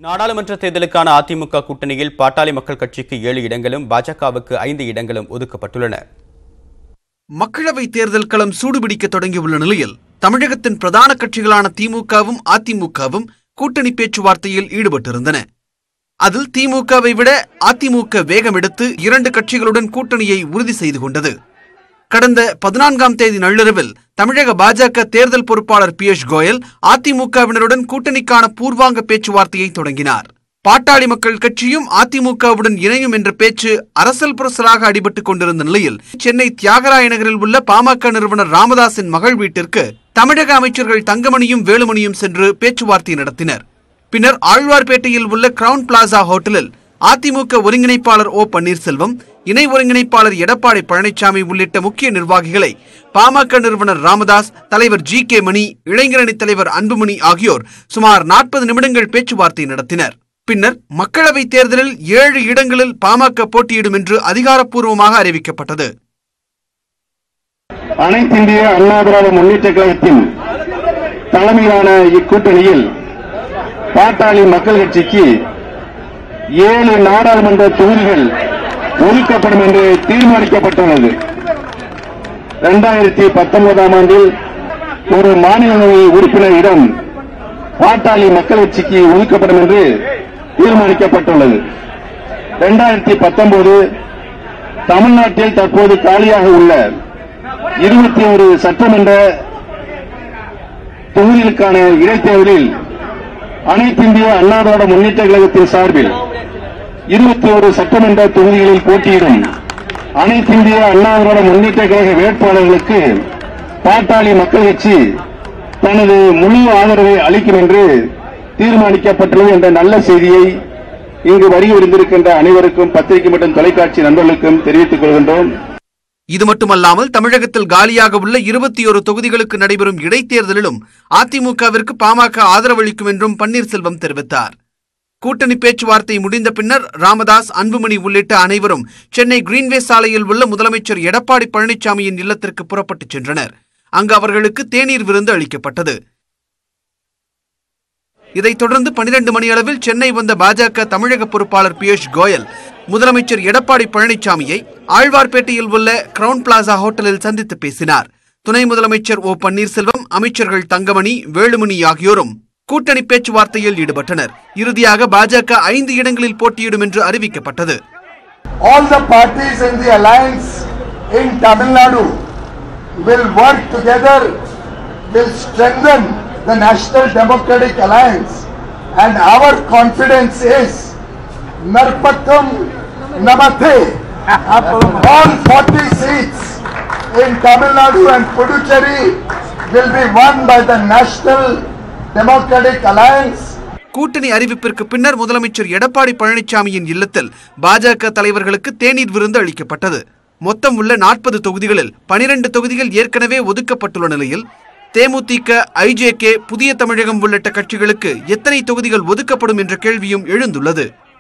நாடாளுமன்ற தேர்தலுக்கான அதிமுக கூட்டணியில் பாட்டாளி மக்கள் கட்சிக்கு ஏழு இடங்களும் பாஜகவுக்கு ஐந்து இடங்களும் ஒதுக்கப்பட்டுள்ளன மக்களவை தேர்தல் களம் சூடுபிடிக்க தொடங்கியுள்ள நிலையில் தமிழகத்தின் பிரதான கட்சிகளான திமுகவும் அதிமுகவும் கூட்டணி பேச்சுவார்த்தையில் ஈடுபட்டிருந்தன அதில் திமுகவை விட அதிமுக வேகம் எடுத்து இரண்டு கட்சிகளுடன் கூட்டணியை உறுதி செய்து கொண்டது கடந்த பதினான்காம் தேதி நள்ளிரவில் தமிழக பாஜக தேர்தல் பொறுப்பாளர் பியூஷ் கோயல் அதிமுகவினருடன் கூட்டணிக்கான பூர்வாங்க பேச்சுவார்த்தையை தொடங்கினார் பாட்டாளி மக்கள் கட்சியும் அதிமுகவுடன் இணையும் என்ற பேச்சு அரசல் புரசலாக அடிபட்டுக் கொண்டிருந்த நிலையில் சென்னை தியாகராய நகரில் உள்ள பாமக நிறுவனர் ராமதாசின் மகள் வீட்டிற்கு தமிழக அமைச்சர்கள் தங்கமணியும் வேலுமணியும் சென்று பேச்சுவார்த்தை நடத்தினர் பின்னர் ஆழ்வார்பேட்டையில் உள்ள கிரவுன் பிளாசா ஹோட்டலில் அதிமுக ஒருங்கிணைப்பாளர் ஓ பன்னீர்செல்வம் இணை ஒருங்கிணைப்பாளர் எடப்பாடி பழனிசாமி உள்ளிட்ட முக்கிய நிர்வாகிகளை பாமக நிறுவனர் ராமதாஸ் தலைவர் ஜி கே மணி இளைஞரணி தலைவர் அன்புமணி ஆகியோர் சுமார் நாற்பது நிமிடங்கள் பேச்சுவார்த்தை நடத்தினர் பின்னர் மக்களவைத் தேர்தலில் ஏழு இடங்களில் பாமக போட்டியிடும் என்று அதிகாரப்பூர்வமாக அறிவிக்கப்பட்டது அனைத்திந்திய அண்ணா திராவிட முன்னேற்ற கழகத்தின் தலைமையிலான இக்கூட்டணியில் பாட்டாளி மக்கள் கட்சிக்கு ஏழு நாடாளுமன்ற தொகுதிகள் ஒதுக்கப்படும் என்று தீர்மானிக்கப்பட்டுள்ளது இரண்டாயிரத்தி பத்தொன்பதாம் ஆண்டில் ஒரு மாநிலங்களவை உறுப்பினரிடம் பாட்டாளி மக்கள் கட்சிக்கு ஒதுக்கப்படும் என்று தீர்மானிக்கப்பட்டுள்ளது இரண்டாயிரத்தி பத்தொன்பது தமிழ்நாட்டில் தற்போது காலியாக உள்ள இருபத்தி ஒரு சட்டமன்ற தொகுதிகளுக்கான இடைத்தேர்தலில் அனைத்திந்திய அண்ணா திராவிட முன்னேற்ற கழகத்தின் சார்பில் இருபத்தி ஒரு சட்டமன்ற தொகுதிகளில் போட்டியிடும் அனைத்திந்திய அண்ணா திராவிட முன்னேற்ற கழக வேட்பாளர்களுக்கு பாட்டாளி மக்கள் கட்சி தனது முழு ஆதரவை அளிக்கும் என்று தீர்மானிக்கப்பட்டுள்ளது என்ற நல்ல செய்தியை இங்கு வருகை புரிந்திருக்கின்ற அனைவருக்கும் பத்திரிகை மற்றும் தொலைக்காட்சி நண்பர்களுக்கும் தெரிவித்துக் கொள்கின்றோம் இது மட்டுமல்லாமல் தமிழகத்தில் காலியாக உள்ள இருபத்தி ஒரு தொகுதிகளுக்கு நடைபெறும் இடைத்தேர்தலிலும் அதிமுகவிற்கு பாமக ஆதரவளிக்கும் என்றும் பன்னீர்செல்வம் தெரிவித்தார் கூட்டணி பேச்சுவார்த்தை முடிந்த பின்னர் ராமதாஸ் அன்புமணி உள்ளிட்ட அனைவரும் சென்னை கிரீன்வே சாலையில் உள்ள முதலமைச்சர் எடப்பாடி பழனிசாமியின் இல்லத்திற்கு புறப்பட்டுச் சென்றனர் அங்கு அவர்களுக்கு தேநீர் விருந்து அளிக்கப்பட்டது இதைத் தொடர்ந்து பனிரெண்டு மணியளவில் சென்னை வந்த பாஜக தமிழக பொறுப்பாளர் பியூஷ் கோயல் முதலமைச்சர் எடப்பாடி பழனிசாமியை ஆழ்வார்பேட்டையில் உள்ள கிரவுன் பிளாசா ஹோட்டலில் சந்தித்து பேசினார் துணை முதலமைச்சர் ஓ பன்னீர்செல்வம் அமைச்சர்கள் தங்கமணி வேலுமணி ஆகியோரும் கூட்டணி பேச்சுவார்த்தையில் ஈடுபட்டனர் இறுதியாக பாஜக ஐந்து இடங்களில் போட்டியிடும் என்று அறிவிக்கப்பட்டது all the parties in the alliance in Tamil Nadu will work together, will strengthen the National Democratic Alliance and our confidence is Narpatam Namate. All 40 seats in Tamil Nadu and Puducherry will be won by the National Democratic Alliance கூட்டணி அறிவிப்பிற்கு பின்னர் முதலமைச்சர் எடப்பாடி பழனிசாமியின் இல்லத்தில் பாஜக தலைவர்களுக்கு தேநீர் விருந்து அளிக்கப்பட்டது மொத்தம் உள்ள நாற்பது தொகுதிகளில் பனிரெண்டு தொகுதிகள் ஏற்கனவே ஒதுக்கப்பட்டுள்ள நிலையில் தேமுதிக ஐஜேகே புதிய தமிழகம் உள்ளிட்ட கட்சிகளுக்கு எத்தனை தொகுதிகள் ஒதுக்கப்படும் என்ற கேள்வியும் எழுந்துள்ளது